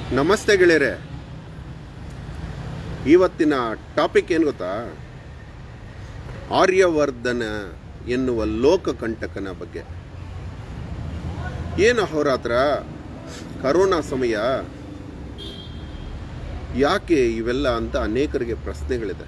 ನಮಸ್ತೆ ಗೆಳೆಯರೆ ಇವತ್ತಿನ ಟಾಪಿಕ್ ಏನು ಗೊತ್ತಾ ಆರ್ಯವರ್ಧನ ಎನ್ನುವ ಲೋಕಕಂಟಕನ ಬಗ್ಗೆ ಏನು ಅಹೋರಾತ್ರ ಕರೋನಾ ಸಮಯ ಯಾಕೆ ಇವೆಲ್ಲ ಅಂತ ಅನೇಕರಿಗೆ ಪ್ರಶ್ನೆಗಳಿದೆ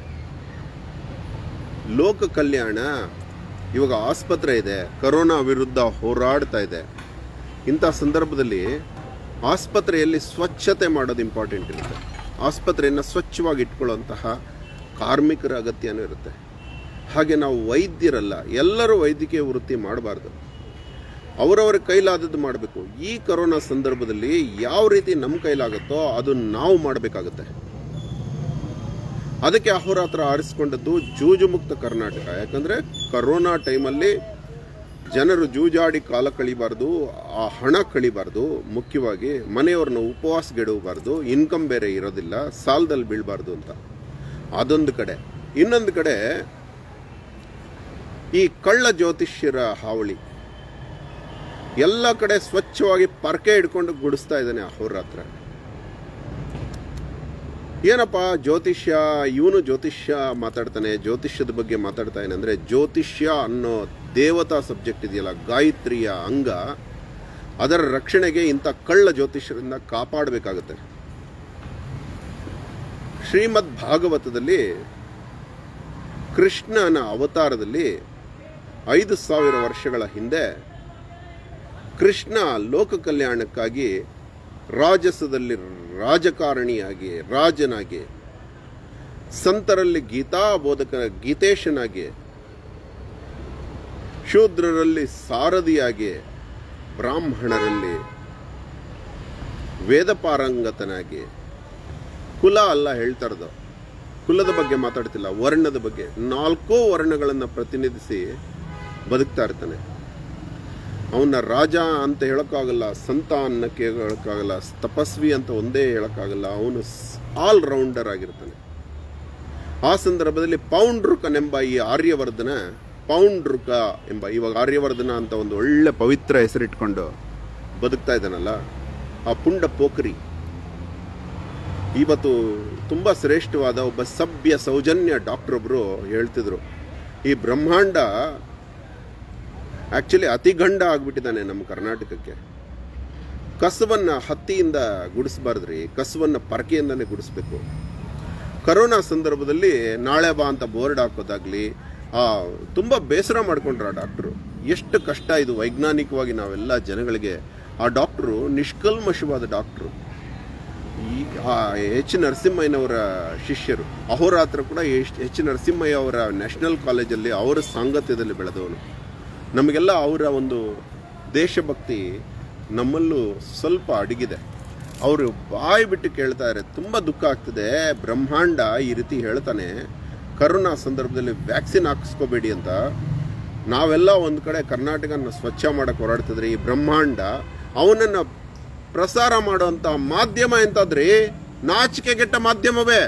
ಲೋಕ ಕಲ್ಯಾಣ ಇವಾಗ ಆಸ್ಪತ್ರೆ ಇದೆ ಕರೋನಾ ವಿರುದ್ಧ ಹೋರಾಡ್ತಾ ಇದೆ ಇಂಥ ಸಂದರ್ಭದಲ್ಲಿ ಆಸ್ಪತ್ರೆಯಲ್ಲಿ ಸ್ವಚ್ಛತೆ ಮಾಡೋದು ಇಂಪಾರ್ಟೆಂಟ್ ಇರುತ್ತೆ ಆಸ್ಪತ್ರೆಯನ್ನು ಸ್ವಚ್ಛವಾಗಿ ಇಟ್ಕೊಳ್ಳುವಂತಹ ಕಾರ್ಮಿಕರ ಅಗತ್ಯನೂ ಇರುತ್ತೆ ಹಾಗೆ ನಾವು ವೈದ್ಯರಲ್ಲ ಎಲ್ಲರೂ ವೈದ್ಯಕೀಯ ವೃತ್ತಿ ಮಾಡಬಾರ್ದು ಅವರವರ ಕೈಲಾದದ್ದು ಮಾಡಬೇಕು ಈ ಕರೋನಾ ಸಂದರ್ಭದಲ್ಲಿ ಯಾವ ರೀತಿ ನಮ್ಮ ಕೈಲಾಗುತ್ತೋ ಅದು ನಾವು ಮಾಡಬೇಕಾಗುತ್ತೆ ಅದಕ್ಕೆ ಅಹೋರಾತ್ರ ಆರಿಸಿಕೊಂಡದ್ದು ಜೂಜು ಮುಕ್ತ ಕರ್ನಾಟಕ ಯಾಕಂದ್ರೆ ಕರೋನಾ ಟೈಮಲ್ಲಿ ಜನರು ಜೂಜಾಡಿ ಕಾಲ ಕಳಿಬಾರ್ದು ಆ ಹಣ ಕಳಿಬಾರ್ದು ಮುಖ್ಯವಾಗಿ ಮನೆಯವ್ರನ್ನ ಉಪವಾಸಗೆಡವಬಾರ್ದು ಇನ್ಕಮ್ ಬೇರೆ ಇರೋದಿಲ್ಲ ಸಾಲದಲ್ಲಿ ಬೀಳಬಾರ್ದು ಅಂತ ಅದೊಂದು ಕಡೆ ಇನ್ನೊಂದು ಕಡೆ ಈ ಕಳ್ಳ ಜ್ಯೋತಿಷ್ಯರ ಹಾವಳಿ ಎಲ್ಲ ಕಡೆ ಸ್ವಚ್ಛವಾಗಿ ಪರ್ಕೆ ಹಿಡ್ಕೊಂಡು ಗುಡಿಸ್ತಾ ಇದ್ದಾನೆ ಅಹೋರಾತ್ರ ಏನಪ್ಪ ಜ್ಯೋತಿಷ್ಯ ಇವನು ಜ್ಯೋತಿಷ್ಯ ಮಾತಾಡ್ತಾನೆ ಜ್ಯೋತಿಷ್ಯದ ಬಗ್ಗೆ ಮಾತಾಡ್ತಾ ಏನಂದ್ರೆ ಜ್ಯೋತಿಷ್ಯ ಅನ್ನೋ ದೇವತಾ ಸಬ್ಜೆಕ್ಟ್ ಇದೆಯಲ್ಲ ಗಾಯತ್ರಿಯ ಅಂಗ ಅದರ ರಕ್ಷಣೆಗೆ ಇಂಥ ಕಳ್ಳ ಜ್ಯೋತಿಷ್ಯರಿಂದ ಕಾಪಾಡಬೇಕಾಗುತ್ತೆ ಶ್ರೀಮದ್ ಭಾಗವತದಲ್ಲಿ ಕೃಷ್ಣನ ಅವತಾರದಲ್ಲಿ ಐದು ಸಾವಿರ ವರ್ಷಗಳ ಹಿಂದೆ ಕೃಷ್ಣ ಲೋಕ ಕಲ್ಯಾಣಕ್ಕಾಗಿ ರಾಜಸದಲ್ಲಿ ರಾಜಕಾರಣಿಯಾಗಿ ರಾಜನಾಗಿ ಸಂತರಲ್ಲಿ ಗೀತಾ ಬೋಧಕ ಗೀತೇಶನಾಗಿ ಶೂದ್ರರಲ್ಲಿ ಸಾರಥಿಯಾಗಿ ಬ್ರಾಹ್ಮಣರಲ್ಲಿ ವೇದ ಪಾರಂಗತನಾಗಿ ಕುಲ ಅಲ್ಲ ಹೇಳ್ತಾ ಇರೋದು ಕುಲದ ಬಗ್ಗೆ ಮಾತಾಡ್ತಿಲ್ಲ ವರ್ಣದ ಬಗ್ಗೆ ನಾಲ್ಕೂ ವರ್ಣಗಳನ್ನು ಪ್ರತಿನಿಧಿಸಿ ಬದುಕ್ತಾ ಇರ್ತಾನೆ ಅವನ ರಾಜ ಅಂತ ಹೇಳೋಕ್ಕಾಗಲ್ಲ ಸಂತ ಅನ್ನಕ್ಕೆ ಹೇಳೋಕ್ಕಾಗಲ್ಲ ತಪಸ್ವಿ ಅಂತ ಒಂದೇ ಹೇಳೋಕ್ಕಾಗಲ್ಲ ಅವನು ಆಲ್ ರೌಂಡರ್ ಆಗಿರ್ತಾನೆ ಆ ಸಂದರ್ಭದಲ್ಲಿ ಪೌಂಡ್ರುಕನೆಂಬ ಈ ಆರ್ಯವರ್ಧನ ಪೌಂಡ್ರುಕ ಎಂಬ ಇವಾಗ ಆರ್ಯವರ್ಧನ ಅಂತ ಒಂದು ಒಳ್ಳೆ ಪವಿತ್ರ ಹೆಸರಿಟ್ಕೊಂಡು ಬದುಕ್ತಾ ಇದ್ದಾನಲ್ಲ ಆ ಪುಂಡ ಪೋಖರಿ ಇವತ್ತು ತುಂಬ ಶ್ರೇಷ್ಠವಾದ ಒಬ್ಬ ಸಭ್ಯ ಸೌಜನ್ಯ ಡಾಕ್ಟರ್ ಒಬ್ಬರು ಹೇಳ್ತಿದ್ರು ಈ ಬ್ರಹ್ಮಾಂಡ ಆಕ್ಚುಲಿ ಅತಿಗಂಡ ಆಗ್ಬಿಟ್ಟಿದ್ದಾನೆ ನಮ್ಮ ಕರ್ನಾಟಕಕ್ಕೆ ಕಸವನ್ನ ಹತ್ತಿಯಿಂದ ಗುಡಿಸ್ಬಾರ್ದ್ರಿ ಕಸವನ್ನ ಪರಕೆಯಿಂದನೇ ಗುಡಿಸ್ಬೇಕು ಕರೋನಾ ಸಂದರ್ಭದಲ್ಲಿ ನಾಳೆ ಬಾ ಅಂತ ಬೋರ್ಡ್ ಹಾಕೋದಾಗ್ಲಿ ಆ ತುಂಬ ಬೇಸರ ಮಾಡ್ಕೊಂಡ್ರ ಆ ಡಾಕ್ಟ್ರು ಎಷ್ಟು ಕಷ್ಟ ಇದು ವೈಜ್ಞಾನಿಕವಾಗಿ ನಾವೆಲ್ಲ ಜನಗಳಿಗೆ ಆ ಡಾಕ್ಟ್ರು ನಿಷ್ಕಲ್ಮಶವಾದ ಡಾಕ್ಟ್ರು ಈ ಆ ಎಚ್ ನರಸಿಂಹಯ್ಯನವರ ಶಿಷ್ಯರು ಅಹೋರಾತ್ರ ಕೂಡ ಎಚ್ ಎಚ್ ನರಸಿಂಹಯ್ಯ ಅವರ ನ್ಯಾಷನಲ್ ಕಾಲೇಜಲ್ಲಿ ಅವರ ಸಾಂಗತ್ಯದಲ್ಲಿ ಬೆಳೆದವನು ನಮಗೆಲ್ಲ ಅವರ ಒಂದು ದೇಶಭಕ್ತಿ ನಮ್ಮಲ್ಲೂ ಸ್ವಲ್ಪ ಅಡಗಿದೆ ಅವರು ಬಾಯಿ ಬಿಟ್ಟು ಕೇಳ್ತಾ ಇದ್ದಾರೆ ತುಂಬ ದುಃಖ ಆಗ್ತದೆ ಬ್ರಹ್ಮಾಂಡ ಈ ರೀತಿ ಹೇಳ್ತಾನೆ ಕರೋನಾ ಸಂದರ್ಭದಲ್ಲಿ ವ್ಯಾಕ್ಸಿನ್ ಹಾಕಿಸ್ಕೋಬೇಡಿ ಅಂತ ನಾವೆಲ್ಲ ಒಂದು ಕಡೆ ಕರ್ನಾಟಕನ ಸ್ವಚ್ಛ ಮಾಡಕ್ಕೆ ಹೋರಾಡ್ತಿದ್ರೆ ಈ ಬ್ರಹ್ಮಾಂಡ ಅವನನ್ನು ಪ್ರಸಾರ ಮಾಡುವಂತ ಮಾಧ್ಯಮ ಎಂತಾದ್ರಿ ನಾಚಿಕೆಗೆಟ್ಟ ಮಾಧ್ಯಮವೇ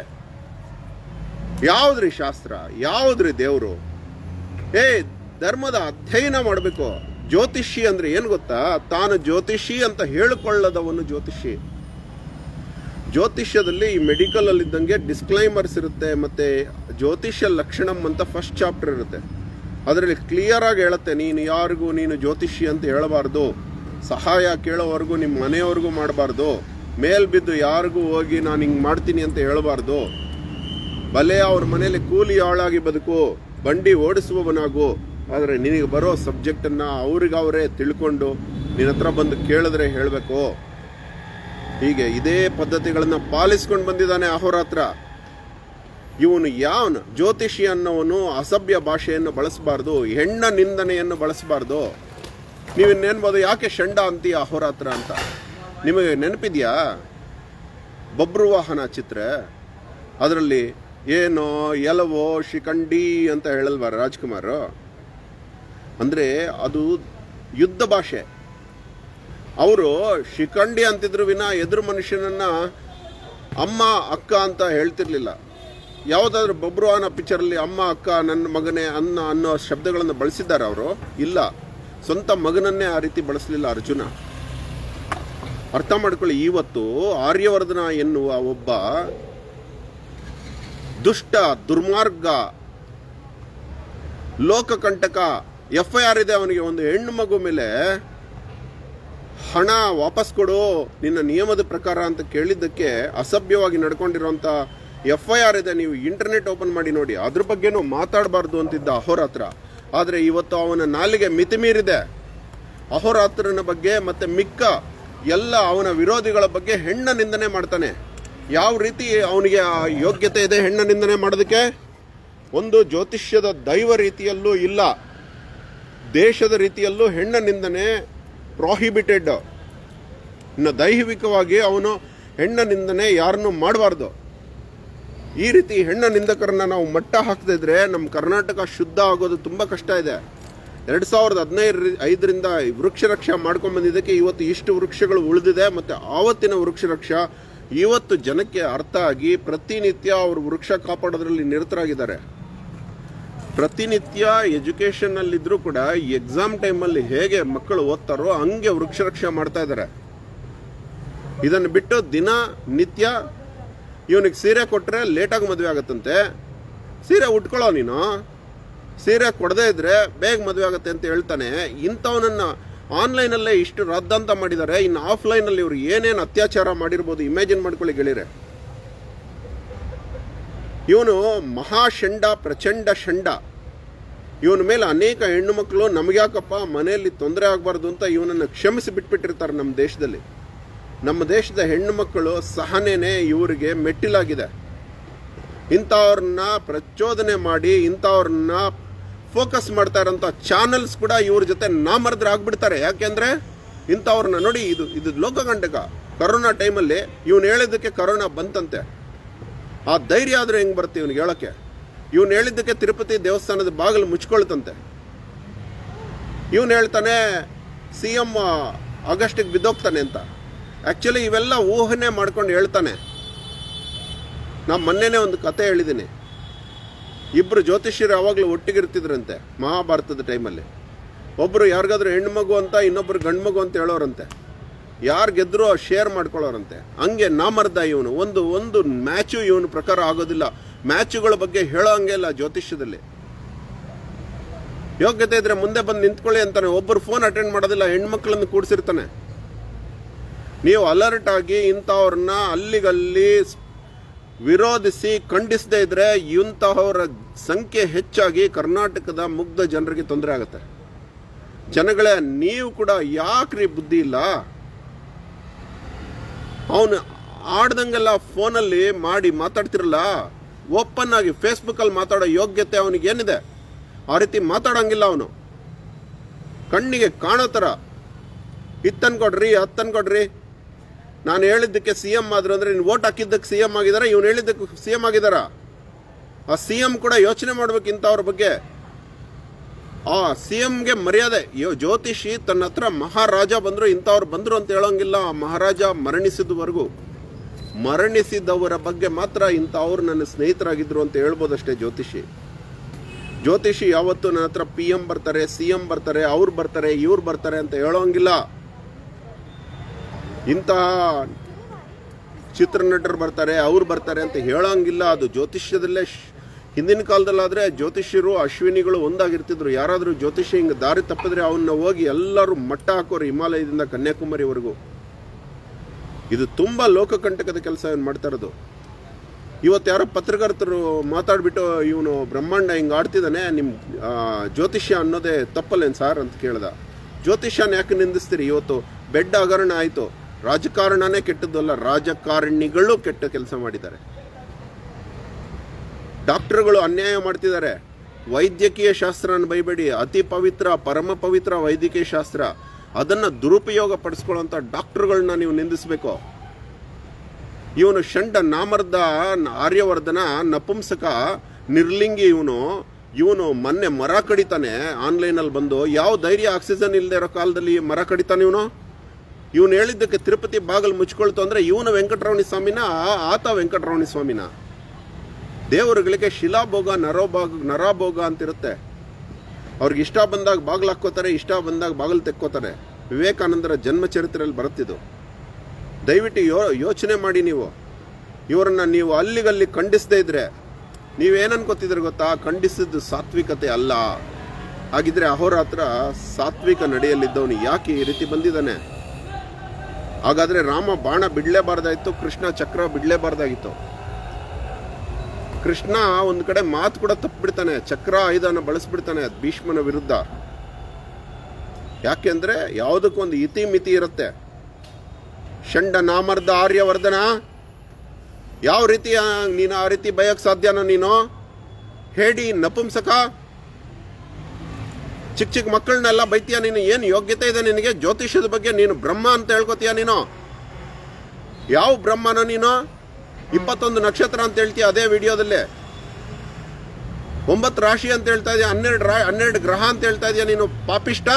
ಯಾವ್ದ್ರಿ ಶಾಸ್ತ್ರ ಯಾವ್ದ್ರಿ ದೇವರು ಏ ಧರ್ಮದ ಅಧ್ಯಯನ ಮಾಡಬೇಕು ಜ್ಯೋತಿಷಿ ಅಂದ್ರೆ ಏನು ಗೊತ್ತಾ ತಾನು ಜ್ಯೋತಿಷಿ ಅಂತ ಹೇಳಿಕೊಳ್ಳದವನು ಜ್ಯೋತಿಷಿ ಜ್ಯೋತಿಷ್ಯದಲ್ಲಿ ಈ ಮೆಡಿಕಲ್ ಅಲ್ಲಿ ಇದ್ದಂಗೆ ಡಿಸ್ಕ್ಲೈಮರ್ಸ್ ಇರುತ್ತೆ ಮತ್ತೆ ಜ್ಯೋತಿಷ್ಯ ಲಕ್ಷಣಂ ಅಂತ ಫಸ್ಟ್ ಚಾಪ್ಟರ್ ಇರುತ್ತೆ ಅದರಲ್ಲಿ ಕ್ಲಿಯರ್ ಆಗಿ ಹೇಳುತ್ತೆ ನೀನು ಯಾರಿಗೂ ನೀನು ಜ್ಯೋತಿಷಿ ಅಂತ ಹೇಳಬಾರ್ದು ಸಹಾಯ ಕೇಳೋವರೆಗೂ ನಿಮ್ಮ ಮನೆಯವ್ರಿಗೂ ಮಾಡಬಾರ್ದು ಮೇಲ್ ಬಿದ್ದು ಯಾರಿಗೂ ಹೋಗಿ ನಾನು ಹಿಂಗೆ ಮಾಡ್ತೀನಿ ಅಂತ ಹೇಳಬಾರ್ದು ಬಲೆ ಅವ್ರ ಮನೇಲಿ ಕೂಲಿ ಆಳಾಗಿ ಬದುಕು ಬಂಡಿ ಓಡಿಸುವವನಾಗು ಆದರೆ ನಿನಗೆ ಬರೋ ಸಬ್ಜೆಕ್ಟನ್ನು ಅವ್ರಿಗವರೇ ತಿಳ್ಕೊಂಡು ನಿನ್ನ ಹತ್ರ ಬಂದು ಕೇಳಿದ್ರೆ ಹೇಳಬೇಕು ಹೀಗೆ ಇದೇ ಪದ್ಧತಿಗಳನ್ನು ಪಾಲಿಸ್ಕೊಂಡು ಬಂದಿದ್ದಾನೆ ಅಹೋರಾತ್ರ ಇವನು ಯಾವನು ಜ್ಯೋತಿಷಿ ಅನ್ನೋವನು ಅಸಭ್ಯ ಭಾಷೆಯನ್ನು ಬಳಸಬಾರ್ದು ಹೆಣ್ಣ ನಿಂದನೆಯನ್ನು ಬಳಸಬಾರ್ದು ನೀವು ನೆನ್ಬೋದು ಯಾಕೆ ಷಂಡ ಅಂತೀಯ ಅಹೋರಾತ್ರ ಅಂತ ನಿಮಗೆ ನೆನಪಿದ್ಯಾ ಬಬ್ರುವಾಹನ ಚಿತ್ರ ಅದರಲ್ಲಿ ಏನೋ ಎಲವೋ ಶಿಖಂಡಿ ಅಂತ ಹೇಳಲ್ವ ರಾಜ್ಕುಮಾರ್ ಅಂದ್ರೆ ಅದು ಯುದ್ಧ ಭಾಷೆ ಅವರು ಶಿಖಂಡಿ ಅಂತಿದ್ರು ವಿನ ಎದುರು ಮನುಷ್ಯನನ್ನ ಅಮ್ಮ ಅಕ್ಕ ಅಂತ ಹೇಳ್ತಿರ್ಲಿಲ್ಲ ಯಾವುದಾದ್ರೂ ಬಬ್ರುವಾಹನ ಪಿಕ್ಚರಲ್ಲಿ ಅಮ್ಮ ಅಕ್ಕ ನನ್ನ ಮಗನೇ ಅನ್ನ ಅನ್ನೋ ಶಬ್ದಗಳನ್ನು ಬಳಸಿದ್ದಾರೆ ಅವರು ಇಲ್ಲ ಸ್ವಂತ ಮಗನನ್ನೇ ಆ ರೀತಿ ಬಳಸಲಿಲ್ಲ ಅರ್ಜುನ ಅರ್ಥ ಮಾಡ್ಕೊಳ್ಳಿ ಇವತ್ತು ಆರ್ಯವರ್ಧನ ಎನ್ನುವ ಒಬ್ಬ ದುಷ್ಟ ದುರ್ಮಾರ್ಗ ಲೋಕಕಂಟಕ ಎಫ್ ಐ ಆರ್ ಇದೆ ಅವನಿಗೆ ಒಂದು ಹೆಣ್ಣು ಮಗು ಮೇಲೆ ಹಣ ವಾಪಸ್ ಕೊಡು ನಿನ್ನ ನಿಯಮದ ಪ್ರಕಾರ ಅಂತ ಕೇಳಿದ್ದಕ್ಕೆ ಅಸಭ್ಯವಾಗಿ ನಡ್ಕೊಂಡಿರುವಂತ ಎಫ್ ಐ ಆರ್ ಇದೆ ನೀವು ಇಂಟರ್ನೆಟ್ ಓಪನ್ ಮಾಡಿ ನೋಡಿ ಅದ್ರ ಬಗ್ಗೆನೂ ಮಾತಾಡಬಾರ್ದು ಅಂತಿದ್ದ ಅಹೋರಾತ್ರ ಆದರೆ ಇವತ್ತು ಅವನ ನಾಲಿಗೆ ಮಿತಿಮೀರಿದೆ ಅಹೋರಾತ್ರನ ಬಗ್ಗೆ ಮತ್ತೆ ಮಿಕ್ಕ ಎಲ್ಲ ಅವನ ವಿರೋಧಿಗಳ ಬಗ್ಗೆ ಹೆಣ್ಣ ನಿಂದನೆ ಮಾಡ್ತಾನೆ ಯಾವ ರೀತಿ ಅವನಿಗೆ ಆ ಯೋಗ್ಯತೆ ಇದೆ ಹೆಣ್ಣ ನಿಂದನೆ ಮಾಡೋದಕ್ಕೆ ಒಂದು ಜ್ಯೋತಿಷ್ಯದ ದೈವ ರೀತಿಯಲ್ಲೂ ಇಲ್ಲ ದೇಶದ ರೀತಿಯಲ್ಲೂ ಹೆಣ್ಣ ನಿಂದನೆ ಪ್ರಾಹಿಬಿಟೆಡ್ ಇನ್ನು ದೈಹಿಕವಾಗಿ ಅವನು ಹೆಣ್ಣ ನಿಂದನೆ ಯಾರನ್ನು ಮಾಡಬಾರ್ದು ಈ ರೀತಿ ಹೆಣ್ಣ ನಿಂದಕರನ್ನ ನಾವು ಮಟ್ಟ ಹಾಕದೇ ಇದ್ರೆ ನಮ್ಮ ಕರ್ನಾಟಕ ಶುದ್ಧ ಆಗೋದು ತುಂಬಾ ಕಷ್ಟ ಇದೆ ಎರಡ್ ಸಾವಿರದ ಹದಿನೈದು ಐದರಿಂದ ವೃಕ್ಷ ರಕ್ಷಾ ಮಾಡ್ಕೊಂಡ್ ಬಂದಿದ್ದಕ್ಕೆ ಇವತ್ತು ಇಷ್ಟು ವೃಕ್ಷಗಳು ಉಳಿದಿದೆ ಮತ್ತೆ ಆವತ್ತಿನ ವೃಕ್ಷ ರಕ್ಷಾ ಇವತ್ತು ಜನಕ್ಕೆ ಅರ್ಥ ಆಗಿ ಪ್ರತಿನಿತ್ಯ ಅವರು ವೃಕ್ಷ ಕಾಪಾಡೋದ್ರಲ್ಲಿ ನಿರತರಾಗಿದ್ದಾರೆ ಪ್ರತಿನಿತ್ಯ ಎಜುಕೇಶನ್ ಅಲ್ಲಿದ್ರು ಕೂಡ ಎಕ್ಸಾಮ್ ಟೈಮಲ್ಲಿ ಹೇಗೆ ಮಕ್ಕಳು ಓದ್ತಾರೋ ಹಂಗೆ ವೃಕ್ಷ ರಕ್ಷಾ ಮಾಡ್ತಾ ಇದ್ದಾರೆ ಇದನ್ನು ಬಿಟ್ಟು ದಿನ ನಿತ್ಯ ಇವನಿಗೆ ಸೀರೆ ಕೊಟ್ರೆ ಲೇಟಾಗಿ ಮದುವೆ ಆಗತ್ತಂತೆ ಸೀರೆ ಉಟ್ಕೊಳ್ಳೋ ನೀನು ಸೀರೆ ಕೊಡದೇ ಇದ್ರೆ ಬೇಗ ಮದುವೆ ಆಗತ್ತೆ ಅಂತ ಹೇಳ್ತಾನೆ ಇಂಥವನನ್ನ ಆನ್ಲೈನಲ್ಲೇ ಇಷ್ಟು ರದ್ದಂತ ಮಾಡಿದ್ದಾರೆ ಇನ್ನು ಆಫ್ಲೈನಲ್ಲಿ ಇವ್ರು ಏನೇನು ಅತ್ಯಾಚಾರ ಮಾಡಿರ್ಬೋದು ಇಮ್ಯಾಜಿನ್ ಮಾಡ್ಕೊಳ್ಳಿ ಗೆಳೆಯರೆ ಇವನು ಮಹಾಶಂಡ ಪ್ರಚಂಡ ಶಂಡ ಇವನ ಮೇಲೆ ಅನೇಕ ಹೆಣ್ಣು ಮಕ್ಕಳು ನಮಗ್ಯಾಕಪ್ಪ ಮನೆಯಲ್ಲಿ ತೊಂದರೆ ಆಗಬಾರ್ದು ಅಂತ ಇವನನ್ನು ಕ್ಷಮಿಸಿ ಬಿಟ್ಬಿಟ್ಟಿರ್ತಾರೆ ನಮ್ಮ ದೇಶದಲ್ಲಿ ನಮ್ಮ ದೇಶದ ಹೆಣ್ಣು ಮಕ್ಕಳು ಸಹನೆನೇ ಇವರಿಗೆ ಮೆಟ್ಟಿಲಾಗಿದೆ ಇಂಥವ್ರನ್ನ ಪ್ರಚೋದನೆ ಮಾಡಿ ಇಂಥವ್ರನ್ನ ಫೋಕಸ್ ಮಾಡ್ತಾ ಇರೋಂಥ ಚಾನಲ್ಸ್ ಕೂಡ ಇವ್ರ ಜೊತೆ ನಾಮರ್ದ್ರ ಆಗ್ಬಿಡ್ತಾರೆ ಯಾಕೆಂದ್ರೆ ಇಂಥವ್ರನ್ನ ನೋಡಿ ಇದು ಇದು ಲೋಕಕಂಟಕ ಕರೋನಾ ಟೈಮಲ್ಲಿ ಇವನು ಹೇಳಿದ್ದಕ್ಕೆ ಕರೋನಾ ಬಂತಂತೆ ಆ ಧೈರ್ಯ ಆದ್ರೆ ಹೆಂಗ್ ಬರುತ್ತೆ ಇವನಿಗೆ ಹೇಳಕ್ಕೆ ಇವನು ಹೇಳಿದ್ದಕ್ಕೆ ತಿರುಪತಿ ದೇವಸ್ಥಾನದ ಬಾಗಿಲು ಮುಚ್ಕೊಳ್ತಂತೆ ಇವನು ಹೇಳ್ತಾನೆ ಸಿ ಎಂ ಆಗಸ್ಟಿಗೆ ಬಿದ್ದೋಗ್ತಾನೆ ಅಂತ ಆಕ್ಚುಲಿ ಇವೆಲ್ಲ ಊಹನೆ ಮಾಡ್ಕೊಂಡು ಹೇಳ್ತಾನೆ ನಾ ಮೊನ್ನೆನೇ ಒಂದು ಕತೆ ಹೇಳಿದ್ದೀನಿ ಇಬ್ರು ಜ್ಯೋತಿಷ್ಯರು ಯಾವಾಗಲೂ ಒಟ್ಟಿಗಿರ್ತಿದ್ರಂತೆ ಮಹಾಭಾರತದ ಟೈಮಲ್ಲಿ ಒಬ್ರು ಯಾರಿಗಾದ್ರೂ ಹೆಣ್ಣು ಮಗು ಅಂತ ಇನ್ನೊಬ್ರು ಗಂಡು ಮಗು ಅಂತ ಹೇಳೋರಂತೆ ಯಾರು ಗೆದ್ರೂ ಶೇರ್ ಮಾಡ್ಕೊಳ್ಳೋರಂತೆ ಹಂಗೆ ನಾಮರ್ದ ಇವನು ಒಂದು ಒಂದು ಮ್ಯಾಚು ಇವನ ಪ್ರಕಾರ ಆಗೋದಿಲ್ಲ ಮ್ಯಾಚುಗಳ ಬಗ್ಗೆ ಹೇಳೋ ಹಂಗೆ ಇಲ್ಲ ಜ್ಯೋತಿಷ್ಯದಲ್ಲಿ ಯೋಗ್ಯತೆ ಇದ್ರೆ ಮುಂದೆ ಬಂದು ನಿಂತ್ಕೊಳ್ಳಿ ಅಂತಾನೆ ಒಬ್ಬರು ಫೋನ್ ಅಟೆಂಡ್ ಮಾಡೋದಿಲ್ಲ ಹೆಣ್ಮಕ್ಳನ್ನು ಕೂಡಿಸಿರ್ತಾನೆ ನೀವು ಅಲರ್ಟ್ ಆಗಿ ಇಂಥವ್ರನ್ನ ಅಲ್ಲಿಗಲ್ಲಿ ಸ್- ವಿರೋಧಿಸಿ ಖಂಡಿಸದೇ ಇದ್ರೆ ಇಂತಹವರ ಸಂಖ್ಯೆ ಹೆಚ್ಚಾಗಿ ಕರ್ನಾಟಕದ ಮುಗ್ಧ ಜನರಿಗೆ ತೊಂದರೆ ಆಗುತ್ತೆ ಜನಗಳೇ ನೀವು ಕೂಡ ಯಾಕ್ರಿ ಬುದ್ಧಿ ಇಲ್ಲ ಅವನು ಆಡ್ದಂಗೆಲ್ಲ ಫೋನಲ್ಲಿ ಮಾಡಿ ಮಾತಾಡ್ತಿರಲ್ಲ ಓಪನ್ ಆಗಿ ಫೇಸ್ಬುಕ್ ಅಲ್ಲಿ ಮಾತಾಡೋ ಯೋಗ್ಯತೆ ಅವನಿಗೆ ಏನಿದೆ ಆ ರೀತಿ ಮಾತಾಡಂಗಿಲ್ಲ ಅವನು ಕಣ್ಣಿಗೆ ಕಾಣೋ ಥರ ಇತ್ತನ್ ಕೊಡ್ರಿ ಹತ್ತನ್ ಕೊಡ್ರಿ ನಾನು ಹೇಳಿದ್ದಕ್ಕೆ ಸಿ ಎಂ ಆದ್ರು ಅಂದ್ರೆ ನೀನು ಓಟ್ ಹಾಕಿದ್ದಕ್ಕೆ ಸಿ ಎಂ ಆಗಿದಾರ ಇವ್ನು ಹೇಳಿದ್ದಕ್ಕೆ ಸಿ ಎಂ ಆಗಿದಾರ ಆ ಸಿ ಎಂ ಕೂಡ ಯೋಚನೆ ಮಾಡ್ಬೇಕು ಇಂಥವ್ರ ಬಗ್ಗೆ ಆ ಸಿ ಎಂಗೆ ಮರ್ಯಾದೆ ಯೋ ಜ್ಯೋತಿಷಿ ತನ್ನ ಹತ್ರ ಮಹಾರಾಜ ಬಂದ್ರು ಇಂಥವ್ರು ಬಂದ್ರು ಅಂತ ಹೇಳೋಂಗಿಲ್ಲ ಆ ಮಹಾರಾಜ ಮರಣಿಸಿದವರೆಗೂ ಮರಣಿಸಿದವರ ಬಗ್ಗೆ ಮಾತ್ರ ಇಂಥವ್ರು ನನ್ನ ಸ್ನೇಹಿತರಾಗಿದ್ರು ಅಂತ ಹೇಳ್ಬೋದಷ್ಟೇ ಜ್ಯೋತಿಷಿ ಜ್ಯೋತಿಷಿ ಯಾವತ್ತು ನನ್ನ ಹತ್ರ ಪಿ ಎಂ ಬರ್ತಾರೆ ಸಿ ಎಂ ಬರ್ತಾರೆ ಅವ್ರು ಬರ್ತಾರೆ ಇವ್ರು ಬರ್ತಾರೆ ಅಂತ ಹೇಳೋಂಗಿಲ್ಲ ಇಂತಹ ಚಿತ್ರನಟರು ಬರ್ತಾರೆ ಅವ್ರು ಬರ್ತಾರೆ ಅಂತ ಹೇಳೋಂಗಿಲ್ಲ ಅದು ಜ್ಯೋತಿಷ್ಯದಲ್ಲೇ ಶ್- ಹಿಂದಿನ ಕಾಲದಲ್ಲಾದ್ರೆ ಜ್ಯೋತಿಷ್ಯರು ಅಶ್ವಿನಿಗಳು ಒಂದಾಗಿರ್ತಿದ್ರು ಯಾರಾದರೂ ಜ್ಯೋತಿಷ್ಯ ಹಿಂಗೆ ದಾರಿ ತಪ್ಪಿದ್ರೆ ಅವನ್ನ ಹೋಗಿ ಎಲ್ಲರೂ ಮಟ್ಟ ಹಾಕೋರು ಹಿಮಾಲಯದಿಂದ ಕನ್ಯಾಕುಮಾರಿವರೆಗೂ ಇದು ತುಂಬಾ ಲೋಕಕಂಟಕದ ಕೆಲಸ ಇವನು ಮಾಡ್ತಾ ಇರೋದು ಇವತ್ತು ಯಾರೋ ಪತ್ರಕರ್ತರು ಮಾತಾಡ್ಬಿಟ್ಟು ಇವನು ಬ್ರಹ್ಮಾಂಡ ಹಿಂಗೆ ಆಡ್ತಿದ್ದಾನೆ ನಿಮ್ಮ ಆ, ಜ್ಯೋತಿಷ್ಯ ಅನ್ನೋದೇ ತಪ್ಪಲ್ಲೇನು ಸಾರ್ ಅಂತ ಕೇಳ್ದ ಜ್ಯೋತಿಷ್ಯನ ಯಾಕೆ ನಿಂದಿಸ್ತೀರಿ ಇವತ್ತು ಬೆಡ್ ಹಗರಣ ಆಯಿತು ರಾಜಕಾರಣನೇ ಕೆಟ್ಟದ್ದಲ್ಲ ರಾಜಕಾರಣಿಗಳು ಕೆಟ್ಟ ಕೆಲಸ ಮಾಡಿದ್ದಾರೆ ಡಾಕ್ಟರ್ಗಳು ಅನ್ಯಾಯ ಮಾಡ್ತಿದ್ದಾರೆ ವೈದ್ಯಕೀಯ ಶಾಸ್ತ್ರನ ಬೈಬೇಡಿ ಅತಿ ಪವಿತ್ರ ಪರಮ ಪವಿತ್ರ ವೈದ್ಯಕೀಯ ಶಾಸ್ತ್ರ ಅದನ್ನ ದುರುಪಯೋಗ ಪಡಿಸ್ಕೊಳ್ಳೋಂಥ ಡಾಕ್ಟರ್ಗಳನ್ನ ನೀವು ನಿಂದಿಸಬೇಕು ಇವನು ಷಂಡ ನಾಮರ್ದ ಆರ್ಯವರ್ಧನ ನಪುಂಸಕ ನಿರ್ಲಿಂಗಿ ಇವನು ಇವನು ಮೊನ್ನೆ ಮರ ಕಡಿತಾನೆ ಆನ್ಲೈನಲ್ಲಿ ಬಂದು ಯಾವ ಧೈರ್ಯ ಆಕ್ಸಿಜನ್ ಇಲ್ಲದೆ ಇರೋ ಕಾಲದಲ್ಲಿ ಮರ ಕಡಿತಾನೆ ಇವನು ಇವನು ಹೇಳಿದ್ದಕ್ಕೆ ತಿರುಪತಿ ಬಾಗಿಲು ಮುಚ್ಕೊಳ್ತು ಅಂದ್ರೆ ಇವನು ವೆಂಕಟರಮಣಿ ಸ್ವಾಮಿನ ಆ- ಆತ ವೆಂಕಟರಮಣಿ ಸ್ವಾಮಿನ ದೇವರುಗಳಿಗೆ ಶಿಲಾಭೋಗ ನರೋಭೋಗ ನರಾಭೋಗ ಅಂತಿರುತ್ತೆ ಅವ್ರಿಗೆ ಇಷ್ಟ ಬಂದಾಗ ಬಾಗಿಲು ಹಾಕ್ಕೋತಾರೆ ಇಷ್ಟ ಬಂದಾಗ ಬಾಗಿಲು ತೆಕ್ಕೋತಾರೆ ವಿವೇಕಾನಂದರ ಜನ್ಮ ಚರಿತ್ರೆಯಲ್ಲಿ ಬರುತ್ತಿದ್ದು ದಯವಿಟ್ಟು ಯೋ ಯೋಚನೆ ಮಾಡಿ ನೀವು ಇವರನ್ನ ನೀವು ಅಲ್ಲಿಗಲ್ಲಿ ಖಂಡಿಸದೇ ಇದ್ರೆ ನೀವೇನು ಅನ್ಕೋತಿದ್ರೆ ಗೊತ್ತಾ ಖಂಡಿಸಿದ್ದು ಸಾತ್ವಿಕತೆ ಅಲ್ಲ ಹಾಗಿದ್ರೆ ಅಹೋರಾತ್ರ ಸಾತ್ವಿಕ ನಡೆಯಲ್ಲಿದ್ದವನು ಯಾಕೆ ಈ ರೀತಿ ಬಂದಿದ್ದಾನೆ ಹಾಗಾದ್ರೆ ರಾಮ ಬಾಣ ಬಿಡ್ಲೇಬಾರ್ದಾಯ್ತು ಕೃಷ್ಣ ಚಕ್ರ ಬಿಡ್ಲೇಬಾರ್ದಾಗಿತ್ತು ಕೃಷ್ಣ ಒಂದು ಕಡೆ ಮಾತು ಕೂಡ ತಪ್ಪಿಬಿಡ್ತಾನೆ ಚಕ್ರ ಆಯುಧನ ಬಳಸ್ಬಿಡ್ತಾನೆ ಭೀಷ್ಮನ ವಿರುದ್ಧ ಯಾಕೆಂದ್ರೆ ಯಾವುದಕ್ಕೊಂದು ಇತಿ ಮಿತಿ ಇರುತ್ತೆ ಷಂಡ ನಾಮರ್ದ ಆರ್ಯವರ್ಧನ ಯಾವ ರೀತಿ ಆ- ನೀನು ಆ ರೀತಿ ಬಯಕ್ ಸಾಧ್ಯನೋ ನೀನು ಹೇಳಿ ನಪುಂಸಕ ಚಿಕ್ಕ ಚಿಕ್ಕ ಮಕ್ಕಳನ್ನೆಲ್ಲ ಬೈತೀಯ ನೀನು ಏನು ಯೋಗ್ಯತೆ ಇದೆ ನಿನಗೆ ಜ್ಯೋತಿಷ್ಯದ ಬಗ್ಗೆ ನೀನು ಬ್ರಹ್ಮ ಅಂತ ಹೇಳ್ಕೊತೀಯ ನೀನು ಯಾವ ಬ್ರಹ್ಮನೋ ನೀನು ಇಪ್ಪತ್ತೊಂದು ನಕ್ಷತ್ರ ಅಂತ ಹೇಳ್ತೀಯ ಅದೇ ವಿಡಿಯೋದಲ್ಲಿ ಒಂಬತ್ತು ರಾಶಿ ಅಂತ ಹೇಳ್ತಾ ಇದೀಯ ಹನ್ನೆರಡು ರಾ ಹನ್ನೆರಡು ಗ್ರಹ ಅಂತ ಹೇಳ್ತಾ ಇದೀಯ ನೀನು ಪಾಪಿಷ್ಟ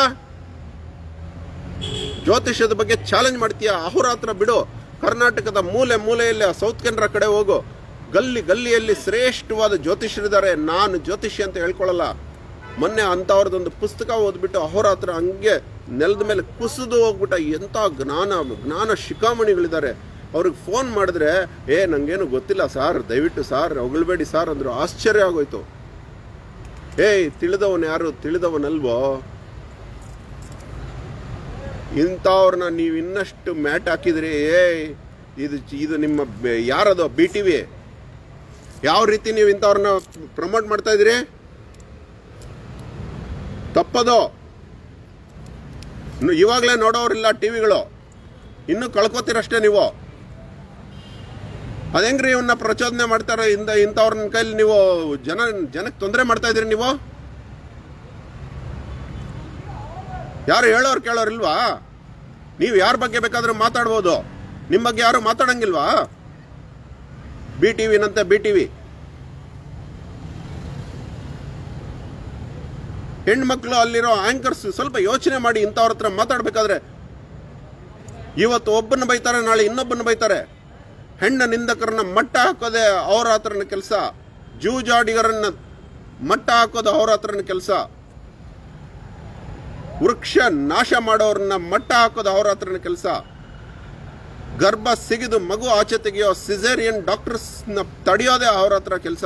ಜ್ಯೋತಿಷ್ಯದ ಬಗ್ಗೆ ಚಾಲೆಂಜ್ ಮಾಡ್ತೀಯ ಅಹೋರಾತ್ರ ಬಿಡು ಕರ್ನಾಟಕದ ಮೂಲೆ ಮೂಲೆಯಲ್ಲಿ ಆ ಸೌತ್ ಕೆನರಾ ಕಡೆ ಹೋಗು ಗಲ್ಲಿ ಗಲ್ಲಿಯಲ್ಲಿ ಶ್ರೇಷ್ಠವಾದ ಜ್ಯೋತಿಷ್ಯರಿದ್ದಾರೆ ನಾನು ಜ್ಯೋತಿಷ್ಯ ಅಂತ ಹೇಳ್ಕೊಳ್ಳಲ್ಲ ಮೊನ್ನೆ ಅಂಥವ್ರದ್ದೊಂದು ಪುಸ್ತಕ ಓದ್ಬಿಟ್ಟು ಅಹೋರಾತ್ರ ಹಂಗೆ ನೆಲದ ಮೇಲೆ ಕುಸಿದು ಹೋಗ್ಬಿಟ್ಟ ಎಂಥ ಜ್ಞಾನ ಜ್ಞಾನ ಶಿಖಾಮಣಿಗಳಿದ್ದಾರೆ ಅವ್ರಿಗೆ ಫೋನ್ ಮಾಡಿದ್ರೆ ಏ ನಂಗೇನು ಗೊತ್ತಿಲ್ಲ ಸಾರ್ ದಯವಿಟ್ಟು ಸಾರ್ ಹೊಗಳ್ಬೇಡಿ ಸಾರ್ ಅಂದ್ರು ಆಶ್ಚರ್ಯ ಆಗೋಯ್ತು ಏಯ್ ತಿಳಿದವನ್ ಯಾರು ತಿಳಿದವನಲ್ವೋ ಇಂಥವ್ರನ್ನ ನೀವು ಇನ್ನಷ್ಟು ಮ್ಯಾಟ್ ಹಾಕಿದ್ರಿ ಏಯ್ ಇದು ಇದು ನಿಮ್ಮ ಬೆ- ಯಾರದು ಬಿ ಟಿ ವಿ ಯಾವ ರೀತಿ ನೀವು ಇಂಥವ್ರನ್ನ ಪ್ರಮೋಟ್ ಮಾಡ್ತಾ ಇದ್ದೀರಿ ತಪ್ಪದು ಇನ್ನು ಇವಾಗಲೇ ನೋಡೋರಿಲ್ಲ ಟಿವಿಗಳು ಇನ್ನೂ ಕಳ್ಕೊತೀರಷ್ಟೇ ನೀವು ಅದೇಂಗ್ರಿ ಇವನ್ನ ಪ್ರಚೋದನೆ ಮಾಡ್ತಾರೆ ಇಂದ ಇಂಥವ್ರನ್ನ ಕೈಲಿ ನೀವು ಜನ ಜನಕ್ಕೆ ತೊಂದರೆ ಮಾಡ್ತಾ ಇದ್ದೀರಿ ನೀವು ಯಾರು ಹೇಳೋರು ಕೇಳೋರು ಇಲ್ವಾ ನೀವು ಯಾರ ಬಗ್ಗೆ ಬೇಕಾದ್ರೂ ಮಾತಾಡ್ಬೋದು ನಿಮ್ಮ ಬಗ್ಗೆ ಯಾರು ಮಾತಾಡಂಗಿಲ್ವಾ ಬಿ ಟಿ ವಿನಂತೆ ಬಿ ಟಿ ವಿ ಹೆಣ್ಮಕ್ಳು ಅಲ್ಲಿರೋ ಆಂಕರ್ಸ್ ಸ್ವಲ್ಪ ಯೋಚನೆ ಮಾಡಿ ಇಂಥವ್ರ ಹತ್ರ ಮಾತಾಡ್ಬೇಕಾದ್ರೆ ಇವತ್ತು ಒಬ್ಬನ ಬೈತಾರೆ ನಾಳೆ ಇನ್ನೊಬ್ಬನ ಬೈತಾರೆ ಹೆಣ್ಣ ನಿಂದಕರನ್ನ ಮಟ್ಟ ಹಾಕೋದೆ ಅವ್ರ ಹತ್ರನ ಕೆಲಸ ಜೂಜಾಡಿಗರನ್ನ ಮಟ್ಟ ಹಾಕೋದು ಅವ್ರ ಹತ್ರನ ಕೆಲಸ ವೃಕ್ಷ ನಾಶ ಮಾಡೋರನ್ನ ಮಟ್ಟ ಹಾಕೋದು ಅವ್ರ ಹತ್ರನ ಕೆಲಸ ಗರ್ಭ ಸಿಗಿದು ಮಗು ಆಚೆ ತೆಗೆಯೋ ಸಿಸೇರಿಯನ್ ಡಾಕ್ಟರ್ಸ್ನ ತಡೆಯೋದೇ ಅವ್ರ ಹತ್ರ ಕೆಲಸ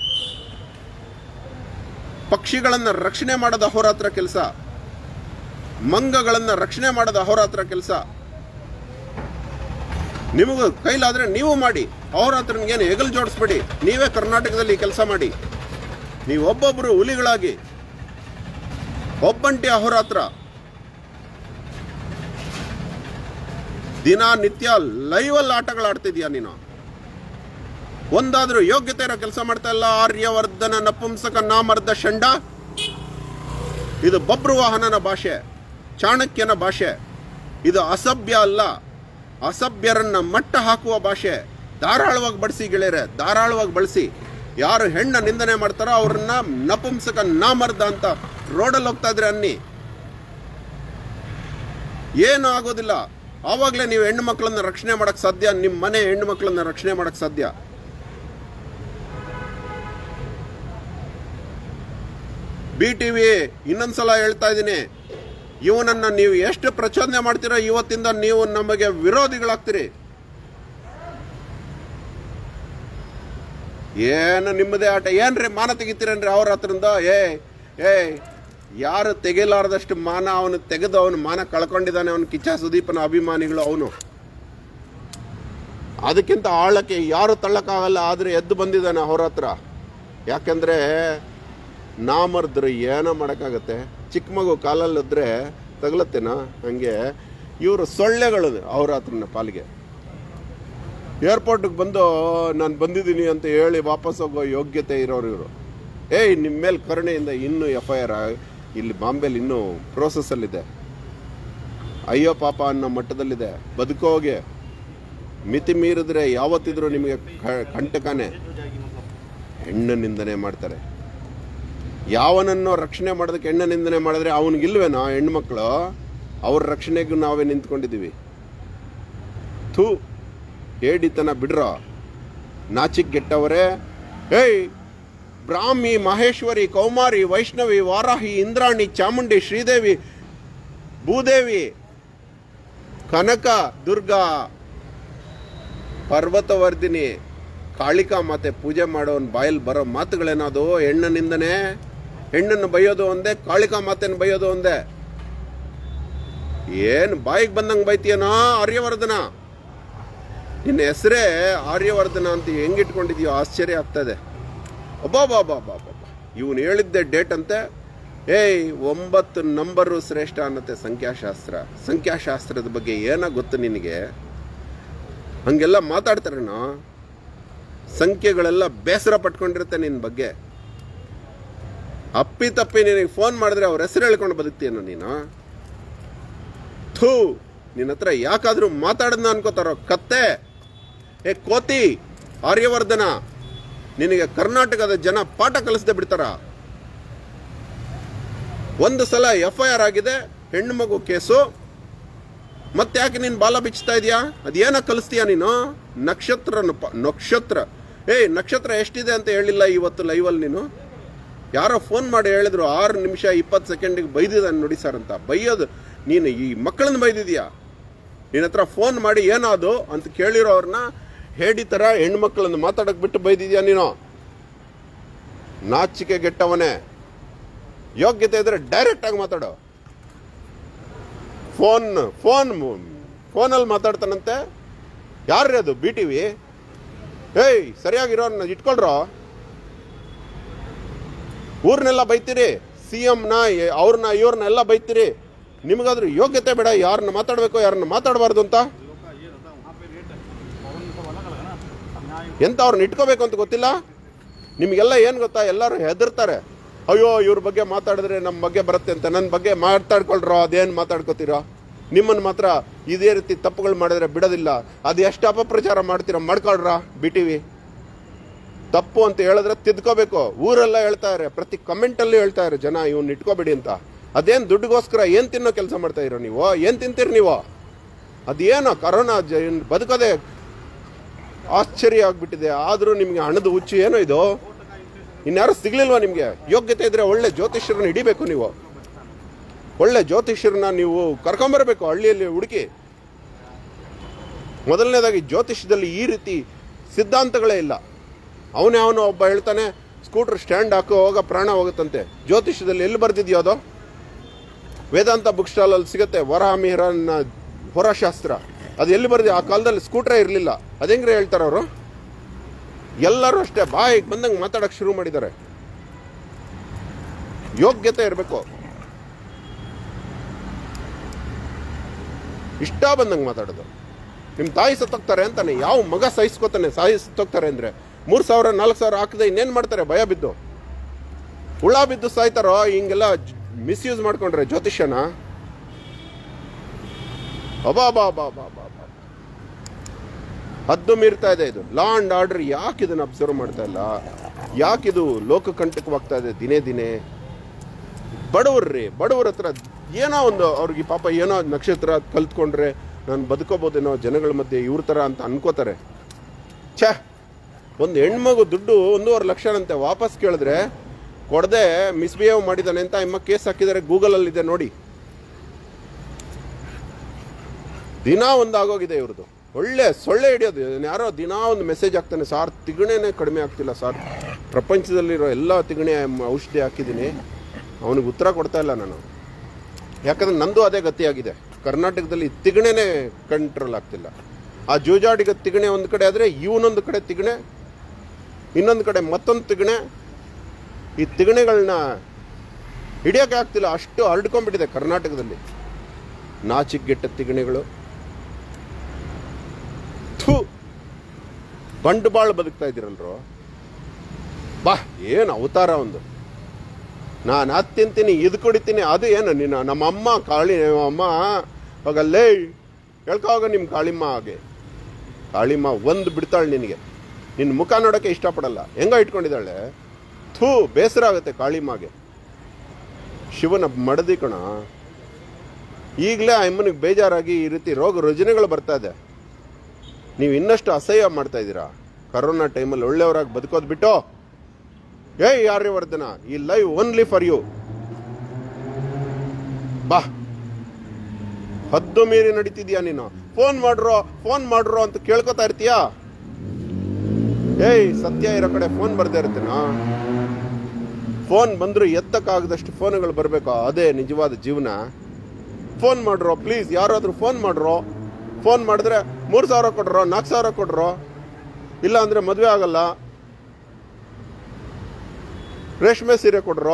ಪಕ್ಷಿಗಳನ್ನ ರಕ್ಷಣೆ ಮಾಡೋದು ಅವ್ರ ಹತ್ರ ಕೆಲಸ ಮಂಗಗಳನ್ನ ರಕ್ಷಣೆ ಮಾಡೋದು ಅವ್ರ ಹತ್ರ ಕೆಲಸ ನಿಮಗೂ ಕೈಲಾದ್ರೆ ನೀವು ಮಾಡಿ ಅವ್ರ ಹತ್ರ ಏನು ಹೆಗಲು ಜೋಡಿಸ್ಬೇಡಿ ನೀವೇ ಕರ್ನಾಟಕದಲ್ಲಿ ಕೆಲಸ ಮಾಡಿ ನೀವು ಒಬ್ಬೊಬ್ಬರು ಹುಲಿಗಳಾಗಿ ಒಬ್ಬಂಟಿ ಅಹೋರಾತ್ರ ದಿನ ನಿತ್ಯ ಲೈವಲ್ಲಿ ಆಟಗಳಾಡ್ತಿದ್ಯಾ ನೀನು ಒಂದಾದ್ರೂ ಯೋಗ್ಯತೆ ಇರೋ ಕೆಲಸ ಮಾಡ್ತಾ ಇಲ್ಲ ಆರ್ಯವರ್ಧನ ನಪುಂಸಕ ನಾಮರ್ಧ ಷಂಡ ಇದು ಬಬ್ರುವಾಹನನ ಭಾಷೆ ಚಾಣಕ್ಯನ ಭಾಷೆ ಇದು ಅಸಭ್ಯ ಅಲ್ಲ ಅಸಭ್ಯರನ್ನ ಮಟ್ಟ ಹಾಕುವ ಭಾಷೆ ಧಾರಾಳವಾಗಿ ಬಳಸಿ ಗೆಳೆಯರೆ ಧಾರಾಳವಾಗಿ ಬಳಸಿ ಯಾರು ಹೆಣ್ಣ ನಿಂದನೆ ಮಾಡ್ತಾರೋ ಅವ್ರನ್ನ ನಪುಂಸಕ ನಾಮರ್ಧ ಅಂತ ರೋಡಲ್ಲಿ ಹೋಗ್ತಾ ಇದ್ರೆ ಅನ್ನಿ ಏನು ಆಗೋದಿಲ್ಲ ಆವಾಗಲೇ ನೀವು ಹೆಣ್ಣು ಮಕ್ಕಳನ್ನ ರಕ್ಷಣೆ ಮಾಡಕ್ ಸಾಧ್ಯ ನಿಮ್ಮ ಮನೆ ಹೆಣ್ಣು ಮಕ್ಕಳನ್ನ ರಕ್ಷಣೆ ಮಾಡಕ್ ಸಾಧ್ಯ ಬಿ ಟಿ ವಿ ಇನ್ನೊಂದ್ಸಲ ಹೇಳ್ತಾ ಇದ್ದೀನಿ ಇವನನ್ನ ನೀವು ಎಷ್ಟು ಪ್ರಚೋದನೆ ಮಾಡ್ತೀರೋ ಇವತ್ತಿಂದ ನೀವು ನಮಗೆ ವಿರೋಧಿಗಳಾಗ್ತೀರಿ ಏನು ನಿಮ್ಮದೇ ಆಟ ಏನ್ರಿ ಮಾನ ತೆಗಿತೀರೇನ್ರಿ ಅವ್ರ ಹತ್ರಿಂದ ಏ ಏ ಯಾರು ತೆಗಿಲಾರ್ದಷ್ಟು ಮಾನ ಅವನು ತೆಗೆದು ಅವನು ಮಾನ ಕಳ್ಕೊಂಡಿದ್ದಾನೆ ಅವನು ಕಿಚ್ಚ ಸುದೀಪನ ಅಭಿಮಾನಿಗಳು ಅವನು ಅದಕ್ಕಿಂತ ಆಳಕ್ಕೆ ಯಾರು ತಳ್ಳಕ್ಕಾಗಲ್ಲ ಆದರೆ ಎದ್ದು ಬಂದಿದ್ದಾನೆ ಅವ್ರ ಹತ್ರ ಯಾಕಂದ್ರೆ ನಾಮರ್ದ್ರು ಏನೋ ಮಾಡೋಕ್ಕಾಗತ್ತೆ ಚಿಕ್ಕ ಮಗು ಕಾಲಲ್ಲಿದ್ರೆ ತಗಲತ್ತೇನಾ ಹಂಗೆ ಇವರು ಸೊಳ್ಳೆಗಳು ಅವ್ರ ಹತ್ರನ ಪಾಲಿಗೆ ಏರ್ಪೋರ್ಟಿಗೆ ಬಂದು ನಾನು ಬಂದಿದ್ದೀನಿ ಅಂತ ಹೇಳಿ ವಾಪಸ್ ಹೋಗೋ ಯೋಗ್ಯತೆ ಇರೋರು ಇವರು ಏಯ್ ನಿಮ್ಮ ಮೇಲೆ ಕರುಣೆಯಿಂದ ಇನ್ನೂ ಎಫ್ ಐ ಆರ್ ಇಲ್ಲಿ ಬಾಂಬೆಲಿ ಇನ್ನೂ ಪ್ರೋಸೆಸ್ಸಲ್ಲಿದೆ ಅಯ್ಯೋ ಪಾಪ ಅನ್ನೋ ಮಟ್ಟದಲ್ಲಿದೆ ಬದುಕೋಗೆ ಮಿತಿ ಮೀರಿದ್ರೆ ಯಾವತ್ತಿದ್ರೂ ನಿಮಗೆ ಕ- ಕಂಟಕನೇ ಹೆಣ್ಣು ನಿಂದನೆ ಮಾಡ್ತಾರೆ ಯಾವನನ್ನೋ ರಕ್ಷಣೆ ಮಾಡೋದಕ್ಕೆ ಹೆಣ್ಣು ನಿಂದನೆ ಮಾಡಿದ್ರೆ ಅವನಿಗಿಲ್ವೇನೋ ಹೆಣ್ಮಕ್ಳು ಅವ್ರ ರಕ್ಷಣೆಗೂ ನಾವೇ ನಿಂತ್ಕೊಂಡಿದ್ದೀವಿ ಥೂ ಹೇಡಿತನ ಬಿಡ್ರೋ ನಾಚಿಕ್ ಗೆಟ್ಟವರೇ ಏಯ್ ಬ್ರಾಹ್ಮಿ ಮಹೇಶ್ವರಿ ಕೌಮಾರಿ ವೈಷ್ಣವಿ ವಾರಾಹಿ ಇಂದ್ರಾಣಿ ಚಾಮುಂಡಿ ಶ್ರೀದೇವಿ ಭೂದೇವಿ ಕನಕ ದುರ್ಗಾ ಪರ್ವತವರ್ಧಿನಿ ಕಾಳಿಕಾ ಮಾತೆ ಪೂಜೆ ಮಾಡೋನ್ ಬಾಯಲ್ಲಿ ಬರೋ ಮಾತುಗಳೇನದು ಹೆಣ್ಣನಿಂದನೇ ಹೆಣ್ಣನ್ನು ಬೈಯೋದು ಒಂದೇ ಕಾಳಿಕಾ ಮಾತೆನ ಬೈಯೋದು ಒಂದೇ ಏನ್ ಬಾಯಿಗೆ ಬಂದಂಗೆ ಬೈತೀಯನೋ ಆರ್ಯವರ್ಧನ ನಿನ್ನ ಹೆಸರೇ ಆರ್ಯವರ್ಧನ ಅಂತ ಹೆಂಗಿಟ್ಕೊಂಡಿದ್ಯೋ ಆಶ್ಚರ್ಯ ಆಗ್ತದೆ ಅಬ್ಬಾಬಾಬಾಬಾಬಾ ಇವನು ಹೇಳಿದ್ದೆ ಡೇಟ್ ಅಂತೆ ಏಯ್ ಒಂಬತ್ತು ನಂಬರು ಶ್ರೇಷ್ಠ ಅನ್ನತ್ತೆ ಸಂಖ್ಯಾಶಾಸ್ತ್ರ ಸಂಖ್ಯಾಶಾಸ್ತ್ರದ ಬಗ್ಗೆ ಏನೋ ಗೊತ್ತು ನಿನಗೆ ಹಂಗೆಲ್ಲ ಮಾತಾಡ್ತಾರೇನೋ ಸಂಖ್ಯೆಗಳೆಲ್ಲ ಬೇಸರ ಪಟ್ಕೊಂಡಿರುತ್ತೆ ನಿನ್ನ ಬಗ್ಗೆ ಅಪ್ಪಿ ತಪ್ಪಿ ನಿನಗೆ ಫೋನ್ ಮಾಡಿದ್ರೆ ಅವ್ರ ಹೆಸರು ಹೇಳ್ಕೊಂಡು ಬದುಕ್ತೀಯನೋ ನೀನು ಥೂ ನಿನ್ನ ಹತ್ರ ಯಾಕಾದ್ರೂ ಮಾತಾಡದ್ನ ಅನ್ಕೋತಾರೋ ಕತ್ತೆ ಏ ಕೋತಿ ಆರ್ಯವರ್ಧನ ನಿನಗೆ ಕರ್ನಾಟಕದ ಜನ ಪಾಠ ಕಲಿಸದೆ ಬಿಡ್ತಾರ ಒಂದು ಸಲ ಎಫ್ ಐ ಆರ್ ಆಗಿದೆ ಹೆಣ್ಣು ಮಗು ಕೇಸು ಮತ್ತೆ ಯಾಕೆ ನೀನು ಬಾಲ ಬಿಚ್ಚುತ್ತಾ ಇದೆಯಾ ಅದೇನ ಕಲಿಸ್ತೀಯ ನೀನು ನಕ್ಷತ್ರ ನಕ್ಷತ್ರ ಏಯ್ ನಕ್ಷತ್ರ ಎಷ್ಟಿದೆ ಅಂತ ಹೇಳಿಲ್ಲ ಇವತ್ತು ಲೈವಲ್ಲಿ ನೀನು ಯಾರೋ ಫೋನ್ ಮಾಡಿ ಹೇಳಿದ್ರು ಆರು ನಿಮಿಷ ಇಪ್ಪತ್ತು ಸೆಕೆಂಡಿಗೆ ಬೈದಿದ್ದಾನೆ ನೋಡಿ ಸರ್ ಅಂತ ಬೈಯೋದು ನೀನು ಈ ಮಕ್ಕಳನ್ನ ಬೈದಿದ್ಯಾ ನಿನ್ನ ಹತ್ರ ಫೋನ್ ಮಾಡಿ ಏನದು ಅಂತ ಕೇಳಿರೋರ್ನ ಹೇಡಿ ಥರ ಹೆಣ್ಮಕ್ಳನ್ನ ಮಾತಾಡಕ್ ಬಿಟ್ಟು ಬೈದಿದ್ಯಾ ನೀನು ನಾಚಿಕೆ ಗೆಟ್ಟವನೇ ಯೋಗ್ಯತೆ ಇದ್ರೆ ಡೈರೆಕ್ಟ್ ಆಗಿ ಮಾತಾಡು ಫೋನ್ ಫೋನ್ ಫೋನಲ್ಲಿ ಮಾತಾಡ್ತಾನಂತೆ ಯಾರ್ರೀ ಅದು ಬಿ ಟಿ ವಿ ಏಯ್ ಸರಿಯಾಗಿರೋನ್ನ ಇಟ್ಕೊಳ್ರೋ ಊರ್ನೆಲ್ಲ ಬೈತೀರಿ ಸಿ ಎಮ್ನ ಅವ್ರನ್ನ ಇವ್ರನ್ನೆಲ್ಲ ಬೈತೀರಿ ನಿಮಗಾದ್ರೂ ಯೋಗ್ಯತೆ ಬೇಡ ಯಾರನ್ನ ಮಾತಾಡಬೇಕು ಯಾರನ್ನ ಮಾತಾಡಬಾರ್ದು ಅಂತ ಎಂತ ಅವ್ರನ್ನ ಇಟ್ಕೋಬೇಕು ಅಂತ ಗೊತ್ತಿಲ್ಲ ನಿಮಗೆಲ್ಲ ಏನು ಗೊತ್ತಾ ಎಲ್ಲರೂ ಹೆದರ್ತಾರೆ ಅಯ್ಯೋ ಇವ್ರ ಬಗ್ಗೆ ಮಾತಾಡಿದ್ರೆ ನಮ್ಮ ಬಗ್ಗೆ ಬರುತ್ತೆ ಅಂತ ನನ್ನ ಬಗ್ಗೆ ಮಾತಾಡ್ಕೊಳ್ರೋ ಅದೇನು ಮಾತಾಡ್ಕೋತೀರೋ ನಿಮ್ಮನ್ನು ಮಾತ್ರ ಇದೇ ರೀತಿ ತಪ್ಪುಗಳು ಮಾಡಿದ್ರೆ ಬಿಡೋದಿಲ್ಲ ಅದು ಎಷ್ಟು ಅಪಪ್ರಚಾರ ಮಾಡ್ತೀರಾ ಮಾಡ್ಕೊಳ್ರ ಬಿ ಟಿ ವಿ ತಪ್ಪು ಅಂತ ಹೇಳಿದ್ರೆ ತಿದ್ಕೋಬೇಕು ಊರೆಲ್ಲ ಹೇಳ್ತಾರೆ ಪ್ರತಿ ಕಮೆಂಟಲ್ಲಿ ಹೇಳ್ತಾರೆ ಜನ ಇವ್ನ ಇಟ್ಕೋಬೇಡಿ ಅಂತ ಅದೇನು ದುಡ್ಡಿಗೋಸ್ಕರ ಏನು ತಿನ್ನೋ ಕೆಲಸ ಮಾಡ್ತಾ ಇರೋ ನೀವು ಏನು ತಿಂತೀರಿ ನೀವು ಅದೇನೋ ಕರೋನಾ ಜ ಇನ್ ಬದುಕೋದೇ ಆಶ್ಚರ್ಯ ಆಗ್ಬಿಟ್ಟಿದೆ ಆದರೂ ನಿಮಗೆ ಹಣದ ಹುಚ್ಚು ಏನೋ ಇದು ಇನ್ಯಾರು ಸಿಗ್ಲಿಲ್ವಾ ನಿಮಗೆ ಯೋಗ್ಯತೆ ಇದ್ರೆ ಒಳ್ಳೆ ಜ್ಯೋತಿಷ್ಯರನ್ನ ಹಿಡಿಬೇಕು ನೀವು ಒಳ್ಳೆ ಜ್ಯೋತಿಷ್ಯರನ್ನ ನೀವು ಕರ್ಕೊಂಬರ್ಬೇಕು ಹಳ್ಳಿಯಲ್ಲಿ ಹುಡುಕಿ ಮೊದಲನೇದಾಗಿ ಜ್ಯೋತಿಷ್ಯದಲ್ಲಿ ಈ ರೀತಿ ಸಿದ್ಧಾಂತಗಳೇ ಇಲ್ಲ ಅವನೇ ಅವನು ಒಬ್ಬ ಹೇಳ್ತಾನೆ ಸ್ಕೂಟರ್ ಸ್ಟ್ಯಾಂಡ್ ಹಾಕೋ ಹೋಗ ಪ್ರಾಣ ಹೋಗುತ್ತಂತೆ ಜ್ಯೋತಿಷ್ಯದಲ್ಲಿ ಎಲ್ಲಿ ಬರ್ದಿದ್ಯೋ ಅದು ವೇದಾಂತ ಬುಕ್ ಸ್ಟಾಲಲ್ಲಿ ಸಿಗುತ್ತೆ ವರಹಮಿಹರನ್ನ ಹೊರಶಾಸ್ತ್ರ ಅದು ಎಲ್ಲಿ ಬರ್ದಿ ಆ ಕಾಲದಲ್ಲಿ ಸ್ಕೂಟ್ರೇ ಇರಲಿಲ್ಲ ಅದೆಂಗ್ರೆ ಹೇಳ್ತಾರೆ ಅವರು ಎಲ್ಲರೂ ಅಷ್ಟೇ ಬಾಯಿಗೆ ಬಂದಂಗೆ ಮಾತಾಡಕ್ಕೆ ಶುರು ಮಾಡಿದ್ದಾರೆ ಯೋಗ್ಯತೆ ಇರಬೇಕು ಇಷ್ಟ ಬಂದಂಗೆ ಮಾತಾಡೋದು ನಿಮ್ಮ ತಾಯಿ ಸತ್ತೋಗ್ತಾರೆ ಅಂತಾನೆ ಯಾವ ಮಗ ಸಹಿಸ್ಕೋತಾನೆ ಸಾಯಿ ಸತ್ತೋಗ್ತಾರೆ ಅಂದರೆ ಮೂರು ಸಾವಿರ ನಾಲ್ಕು ಸಾವಿರ ಹಾಕದೆ ಇನ್ನೇನು ಮಾಡ್ತಾರೆ ಭಯ ಬಿದ್ದು ಹುಳ ಬಿದ್ದು ಸಾಯ್ತಾರೋ ಹಿಂಗೆಲ್ಲ ಮಿಸ್ಯೂಸ್ ಮಾಡ್ಕೊಂಡ್ರೆ ಜ್ಯೋತಿಷ್ಯನ ಅಬಾ ಬಾ ಬಾ ಬಾ ಬಾ ಬಾ ಹದ್ದು ಮೀರ್ತಾ ಇದೆ ಇದು ಲಾ ಅಂಡ್ ಆರ್ಡರ್ ಯಾಕೆ ಇದನ್ನು ಅಬ್ಸರ್ವ್ ಮಾಡ್ತಾ ಇಲ್ಲ ಯಾಕಿದು ಲೋಕಕಂಟಕವಾಗ್ತಾ ಇದೆ ದಿನೇ ದಿನೇ ಬಡವ್ರಿ ಬಡವ್ರ ಹತ್ರ ಏನೋ ಒಂದು ಅವ್ರಿಗೆ ಪಾಪ ಏನೋ ನಕ್ಷತ್ರ ಕಲ್ತ್ಕೊಂಡ್ರೆ ನಾನು ಬದುಕೋಬೋದೇನೋ ಜನಗಳ ಮಧ್ಯೆ ಇವ್ರ ಥರ ಅಂತ ಅನ್ಕೋತಾರೆ ಛೇ ಒಂದು ಹೆಣ್ಮಗು ದುಡ್ಡು ಒಂದೂವರೆ ಲಕ್ಷನಂತೆ ವಾಪಸ್ ಕೇಳಿದ್ರೆ ಕೊಡದೆ ಮಿಸ್ಬಿಹೇವ್ ಮಾಡಿದ್ದಾನೆ ಅಂತ ಇಮ್ಮ ಕೇಸ್ ಹಾಕಿದ್ದಾರೆ ಗೂಗಲಲ್ಲಿದೆ ನೋಡಿ ದಿನ ಒಂದು ಆಗೋಗಿದೆ ಇವ್ರದ್ದು ಒಳ್ಳೆ ಸೊಳ್ಳೆ ಹಿಡಿಯೋದು ಇವ್ನು ಯಾರೋ ದಿನ ಒಂದು ಮೆಸೇಜ್ ಹಾಕ್ತಾನೆ ಸಾರ್ ತಿಗಣೆನೇ ಕಡಿಮೆ ಆಗ್ತಿಲ್ಲ ಸರ್ ಪ್ರಪಂಚದಲ್ಲಿರೋ ಎಲ್ಲ ತಿಗಣೆ ಮ- ಔಷಧಿ ಹಾಕಿದ್ದೀನಿ ಅವನಿಗೆ ಉತ್ತರ ಕೊಡ್ತಾ ಇಲ್ಲ ನಾನು ಯಾಕಂದ್ರೆ ನಂದು ಅದೇ ಗತಿಯಾಗಿದೆ ಕರ್ನಾಟಕದಲ್ಲಿ ತಿಗಣೆನೇ ಕಂಟ್ರೋಲ್ ಆಗ್ತಿಲ್ಲ ಆ ಜೂಜಾಡಿಗ ತಿಗಣೆ ಒಂದು ಕಡೆ ಆದರೆ ಇವನೊಂದು ಕಡೆ ತಿಗಣೆ ಇನ್ನೊಂದು ಕಡೆ ಮತ್ತೊಂದು ತಿಗಣೆ ಈ ತಿಗಣೆಗಳನ್ನ ಹಿಡಿಯೋಕೆ ಆಗ್ತಿಲ್ಲ ಅಷ್ಟು ಹರಡ್ಕೊಂಡ್ಬಿಟ್ಟಿದೆ ಕರ್ನಾಟಕದಲ್ಲಿ ನಾಚಿಗೆಟ್ಟ ತಿಗಣೆಗಳು ಥೂ ಬಂಡವಾಳ ಬದುಕ್ತಾ ಇದ್ದೀರಲ್ರೋ ಬಾ ಏನು ಅವತಾರ ಒಂದು ನಾನು ಅದು ತಿಂತೀನಿ ಇದು ಕುಡಿತೀನಿ ಅದು ಏನು ನೀನು ನಮ್ಮ ಅಮ್ಮ ಕಾಳಿ ಅಮ್ಮ ಹೋಗಲ್ಲೇ ಹೇಳ್ಕೋಗ ನಿಮ್ಮ ಕಾಳಿಮ್ಮ ಹಾಗೆ ಕಾಳಿಮ್ಮ ಒಂದು ಬಿಡ್ತಾಳೆ ನಿನಗೆ ನಿನ್ನ ಮುಖ ನೋಡೋಕ್ಕೆ ಇಷ್ಟಪಡಲ್ಲ ಹೆಂಗ ಇಟ್ಕೊಂಡಿದ್ದಾಳೆ ಥೂ ಬೇಸರ ಆಗುತ್ತೆ ಕಾಳಿಮ್ಮಗೆ ಶಿವನ ಮಡದಿ ಕಣ ಈಗಲೇ ಆ ಅಮ್ಮನಿಗೆ ಬೇಜಾರಾಗಿ ಈ ರೀತಿ ರೋಗ ರುಜಿನಗಳು ಬರ್ತಾ ಇದೆ ನೀವು ಇನ್ನಷ್ಟು ಅಸಹ್ಯ ಮಾಡ್ತಾ ಇದ್ದೀರಾ ಕರೋನಾ ಟೈಮಲ್ಲಿ ಒಳ್ಳೆಯವರಾಗಿ ಬದುಕೋದು ಬಿಟ್ಟು ಏಯ್ ಆರ್ಯವರ್ಧನ ಈ ಲೈವ್ ಓನ್ಲಿ ಫಾರ್ ಯು ಬಾ ಹದ್ದು ಮೀರಿ ನಡೀತಿದ್ಯಾ ನೀನು ಫೋನ್ ಮಾಡ್ರೋ ಫೋನ್ ಮಾಡ್ರೋ ಅಂತ ಕೇಳ್ಕೊತಾ ಇರ್ತೀಯಾ ಏಯ್ ಸತ್ಯ ಇರೋ ಕಡೆ ಫೋನ್ ಬರ್ದೇ ಇರುತ್ತೇನಾ ಫೋನ್ ಬಂದರೂ ಎತ್ತಕ್ಕಾಗದಷ್ಟು ಫೋನ್ಗಳು ಬರಬೇಕು ಅದೇ ನಿಜವಾದ ಜೀವನ ಫೋನ್ ಮಾಡ್ರೋ ಪ್ಲೀಸ್ ಯಾರಾದರೂ ಫೋನ್ ಮಾಡ್ರೋ ಫೋನ್ ಮಾಡಿದ್ರೆ ಮೂರು ಸಾವಿರ ಕೊಡ್ರೋ ನಾಲ್ಕು ಸಾವಿರ ಕೊಡ್ರೋ ಇಲ್ಲ ಅಂದರೆ ಮದುವೆ ಆಗಲ್ಲ ರೇಷ್ಮೆ ಸೀರೆ ಕೊಡ್ರೋ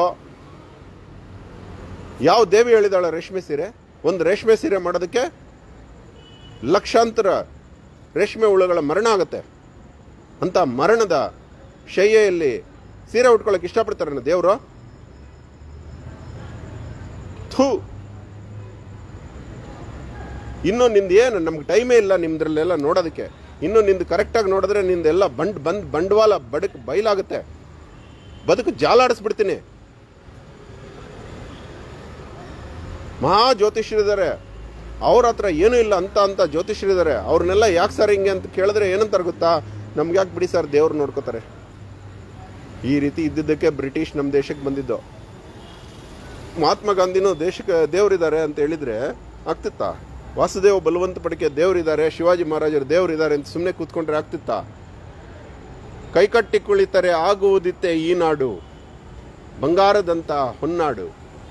ಯಾವ ದೇವಿ ಹೇಳಿದಾಳೆ ರೇಷ್ಮೆ ಸೀರೆ ಒಂದು ರೇಷ್ಮೆ ಸೀರೆ ಮಾಡೋದಕ್ಕೆ ಲಕ್ಷಾಂತರ ರೇಷ್ಮೆ ಹುಳುಗಳ ಮರಣ ಆಗುತ್ತೆ ಅಂತ ಮರಣದ ಶಯ್ಯೆಯಲ್ಲಿ ಸೀರೆ ಉಟ್ಕೊಳ್ಳೋಕೆ ಇಷ್ಟಪಡ್ತಾರಣ್ಣ ದೇವರು ಥೂ ಇನ್ನು ನಿಂದು ಏನು ನಮ್ಗೆ ಟೈಮೇ ಇಲ್ಲ ನಿಮ್ದ್ರಲ್ಲೆಲ್ಲ ನೋಡೋದಕ್ಕೆ ಇನ್ನು ನಿಂದು ಕರೆಕ್ಟಾಗಿ ನೋಡಿದ್ರೆ ನಿಂದೆಲ್ಲ ಬಂಡ್ ಬಂದ್ ಬಂಡವಾಳ ಬಡಕ್ ಬಯಲಾಗುತ್ತೆ ಬದುಕು ಜಾಲಾಡಿಸ್ಬಿಡ್ತೀನಿ ಮಹಾ ಜ್ಯೋತಿಷ್ಯರಿದ್ದಾರೆ ಅವ್ರ ಹತ್ರ ಏನೂ ಇಲ್ಲ ಅಂತ ಅಂತ ಜ್ಯೋತಿಷ್ಯರಿದ್ದಾರೆ ಅವ್ರನ್ನೆಲ್ಲ ಯಾಕೆ ಸರ್ ಹಿಂಗೆ ಅಂತ ಕೇಳಿದ್ರೆ ಏನಂತಾರೆ ಗೊತ್ತಾ ನಮ್ಗೆ ಯಾಕೆ ಬಿಡಿ ಸರ್ ದೇವ್ರು ನೋಡ್ಕೋತಾರೆ ಈ ರೀತಿ ಇದ್ದಿದ್ದಕ್ಕೆ ಬ್ರಿಟಿಷ್ ನಮ್ಮ ದೇಶಕ್ಕೆ ಬಂದಿದ್ದು ಮಹಾತ್ಮ ಗಾಂಧಿನೂ ದೇಶಕ್ಕೆ ದೇವರಿದ್ದಾರೆ ಅಂತ ಹೇಳಿದ್ರೆ ಆಗ್ತಿತ್ತಾ ವಾಸುದೇವ ಬಲವಂತ ಪಡಿಕೆ ದೇವರಿದ್ದಾರೆ ಶಿವಾಜಿ ಮಹಾರಾಜರು ದೇವರಿದ್ದಾರೆ ಅಂತ ಸುಮ್ಮನೆ ಕೂತ್ಕೊಂಡ್ರೆ ಆಗ್ತಿತ್ತಾ ಕೈಕಟ್ಟಿ ಕುಳಿತರೆ ಆಗುವುದಿತ್ತೆ ಈ ನಾಡು ಬಂಗಾರದಂತ ಹೊನ್ನಾಡು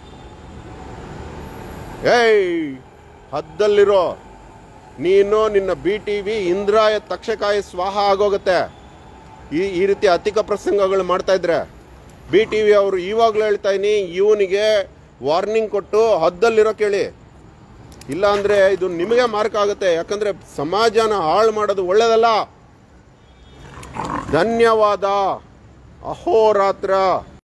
ಏಯ್ ಹದ್ದಲ್ಲಿರೋ ನೀನು ನಿನ್ನ ಬಿ ಟಿ ವಿ ಇಂದ್ರಾಯ ತಕ್ಷಕಾಯ ಸ್ವಾಹ ಆಗೋಗುತ್ತೆ ಈ ಈ ರೀತಿ ಅತಿಕ ಪ್ರಸಂಗಗಳು ಮಾಡ್ತಾ ಇದ್ರೆ ಬಿ ಟಿ ವಿ ಅವರು ಇವಾಗಲೂ ಹೇಳ್ತಾ ಇದೀನಿ ಇವನಿಗೆ ವಾರ್ನಿಂಗ್ ಕೊಟ್ಟು ಹದ್ದಲ್ಲಿರೋ ಕೇಳಿ ಇಲ್ಲ ಅಂದ್ರೆ ಇದು ನಿಮಗೆ ಮಾರ್ಕ್ ಆಗುತ್ತೆ ಯಾಕಂದ್ರೆ ಸಮಾಜನ ಹಾಳು ಮಾಡೋದು ಒಳ್ಳೇದಲ್ಲ ಧನ್ಯವಾದ ಅಹೋರಾತ್ರ